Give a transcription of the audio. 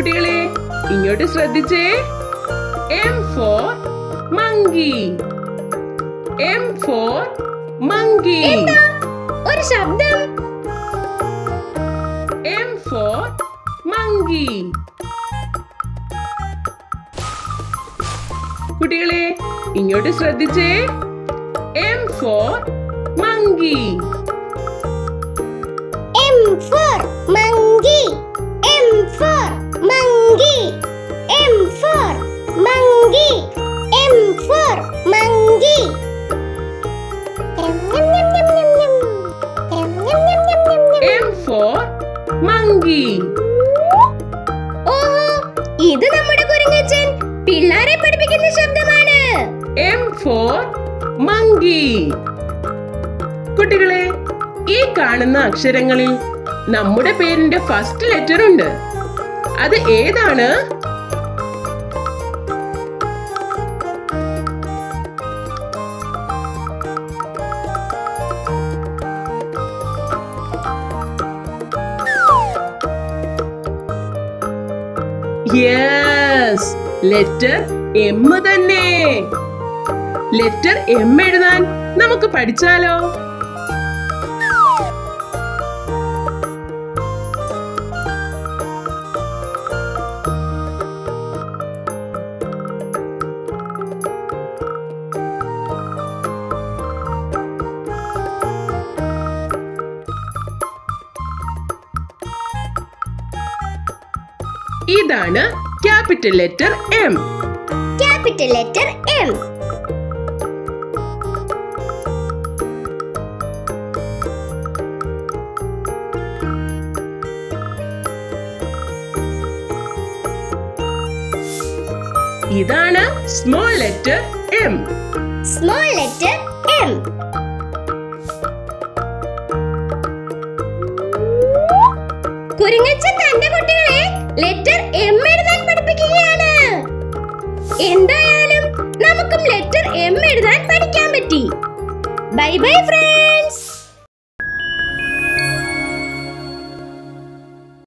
കുട്ടികളെ ഇങ്ങോട്ട് ശ്രദ്ധിച്ചേ M for monkey M for monkey എന്താ ഒരു ശബ്ദം എം ഫോർ മങ്കി കുട്ടികളെ ഇങ്ങോട്ട് ശ്രദ്ധിച്ചേ M for monkey M for monkey M for monkey M for monkey M for monkey M for monkey ഓഹോ ഇത് നമ്മുടെ കുരങ്ങച്ചൻ പിള്ളാരെ പഠിപ്പിക്കുന്ന ശബ്ദമാണ് എം ഫോർ മങ്കി കുട്ടികളെ ഈ കാണുന്ന അക്ഷരങ്ങളിൽ നമ്മുടെ പേരിന്റെ ഫസ്റ്റ് ലെറ്റർ ഉണ്ട് അത് ഏതാണ് യെസ് ലെറ്റർ എം തന്നെ ലെറ്റർ എം എഴുതാൻ നമുക്ക് പഠിച്ചാലോ ഇതാണ് capital letter M capital letter M ഇതാണ് small letter M small letter M കുരങ്ങച്ചൻ തന്റെ കുട്ടികളെ ലെറ്റർ എം എഴുതാൻ പഠിപ്പിക്കുകയാണ് എന്തായാലും നമുക്കും ലെറ്റർ എം എഴുതാൻ പഠിക്കാൻ പറ്റി ബൈ ബൈ ഫ്രണ്ട്സ്